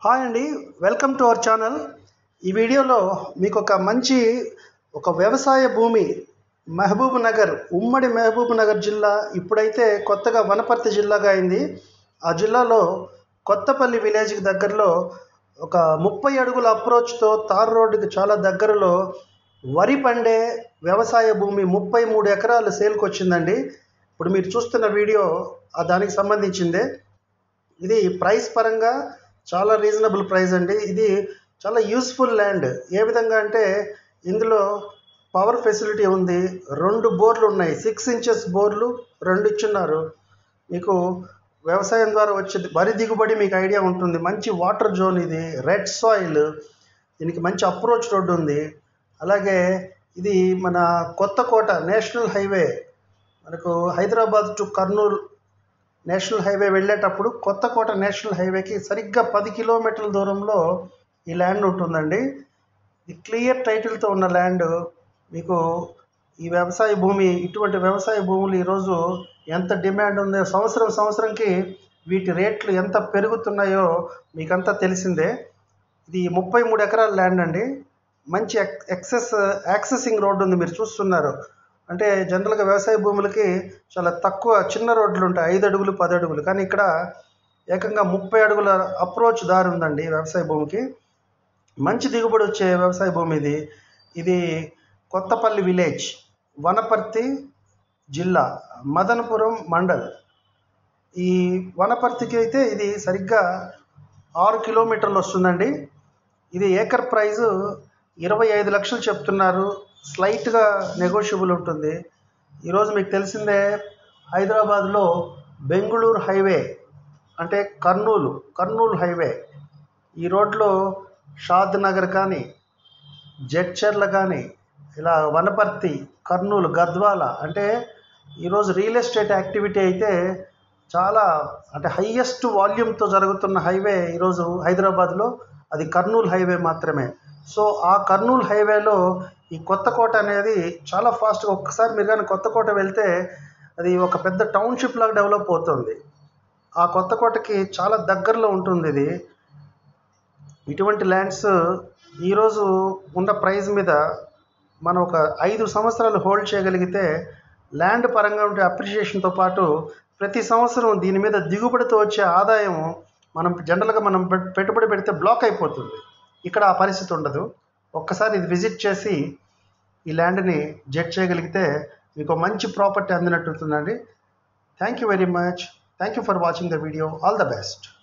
hi అండి welcome to our channel ఈ వీడియోలో మీకు ఒక మంచి ఒక వ్యవసాయ భూమి మహబూబ్ నగర్ ఉమ్మడి మహబూబ్ నగర్ జిల్లా ఇప్పుడైతే కొత్తగా వనపర్తి జిల్లాగా అయింది ఆ జిల్లాలో కొత్తపల్లి విలేజ్కి దగ్గరలో ఒక ముప్పై అడుగుల అప్రోచ్తో తార్ రోడ్డుకి చాలా దగ్గరలో వరి పండే వ్యవసాయ భూమి ముప్పై మూడు ఎకరాలు సేల్కి వచ్చిందండి ఇప్పుడు మీరు చూస్తున్న వీడియో ఆ దానికి సంబంధించిందే ఇది ప్రైస్ పరంగా చాలా రీజనబుల్ ప్రైస్ అండి ఇది చాలా యూస్ఫుల్ ల్యాండ్ ఏ విధంగా అంటే ఇందులో పవర్ ఫెసిలిటీ ఉంది రెండు బోర్లు ఉన్నాయి సిక్స్ ఇంచెస్ బోర్లు రెండు ఇచ్చున్నారు మీకు వ్యవసాయం ద్వారా వచ్చే వరి దిగుబడి మీకు ఐడియా ఉంటుంది మంచి వాటర్ జోన్ ఇది రెడ్ సాయిల్ దీనికి మంచి అప్రోచ్ రోడ్డు ఉంది అలాగే ఇది మన కొత్తకోట నేషనల్ హైవే మనకు Hyderabad to Kurnool national highway వెళ్ళేటప్పుడు కొత్తకోట నేషనల్ హైవేకి సరిగ్గా పది కిలోమీటర్ల దూరంలో ఈ ల్యాండ్ ఉంటుందండి ఈ క్లియర్ టైటిల్తో ఉన్న ల్యాండ్ మీకు ఈ వ్యవసాయ భూమి ఇటువంటి వ్యవసాయ భూములు ఈరోజు ఎంత డిమాండ్ ఉందో సంవత్సరం సంవత్సరంకి వీటి రేట్లు ఎంత పెరుగుతున్నాయో మీకంతా తెలిసిందే ఇది ముప్పై మూడు ఎకరాల ల్యాండ్ అండి మంచి ఎక్ ఎక్సెస్ యాక్సెసింగ్ రోడ్డు ఉంది మీరు చూస్తున్నారు అంటే జనరల్గా వ్యవసాయ భూములకి చాలా తక్కువ చిన్న రోడ్లు ఉంటాయి ఐదు అడుగులు పది అడుగులు కానీ ఇక్కడ ఏకంగా ముప్పై అడుగుల అప్రోచ్ దారి ఉందండి వ్యవసాయ భూమికి మంచి దిగుబడి వచ్చే వ్యవసాయ భూమి ఇది ఇది కొత్తపల్లి విలేజ్ వనపర్తి జిల్లా మదనపురం మండల్ ఈ వనపర్తికి అయితే ఇది సరిగ్గా ఆరు కిలోమీటర్లు వస్తుందండి ఇది ఏకర్ ప్రైజు ఇరవై ఐదు లక్షలు చెప్తున్నారు స్లైట్గా నెగోషియబుల్ ఉంటుంది ఈరోజు మీకు తెలిసిందే హైదరాబాద్లో బెంగుళూరు హైవే అంటే కర్నూలు కర్నూలు హైవే ఈ రోడ్లో షాద్ నగర్ కానీ జడ్చర్ల కానీ ఇలా వనపర్తి కర్నూలు గద్వాల అంటే ఈరోజు రియల్ ఎస్టేట్ యాక్టివిటీ అయితే చాలా అంటే హయ్యెస్ట్ వాల్యూమ్తో జరుగుతున్న హైవే ఈరోజు హైదరాబాద్లో అది కర్నూలు హైవే మాత్రమే సో ఆ కర్నూలు హైవేలో ఈ కొత్తకోట అనేది చాలా ఫాస్ట్గా ఒక్కసారి మీరు కానీ కొత్తకోట వెళ్తే అది ఒక పెద్ద టౌన్షిప్ లాగా డెవలప్ అవుతుంది ఆ కొత్తకోటకి చాలా దగ్గరలో ఉంటుంది ఇది ఇటువంటి ల్యాండ్స్ ఈరోజు ఉన్న ప్రైస్ మీద మనం ఒక ఐదు సంవత్సరాలు హోల్డ్ చేయగలిగితే ల్యాండ్ పరంగా ఉండే అప్రిషియేషన్తో పాటు ప్రతి సంవత్సరం దీని మీద దిగుబడితో వచ్చే ఆదాయం మనం జనరల్గా మనం పెట్- పెట్టుబడి పెడితే బ్లాక్ అయిపోతుంది ఇక్కడ ఆ పరిస్థితి ఉండదు ఒక్కసారి ఇది విజిట్ చేసి ఈ ల్యాండ్ని జడ్జ్ చేయగలిగితే మీకు ఒక మంచి ప్రాపర్టీ అందినట్టు ఉంటుందండి thank you very much thank you for watching the video all the best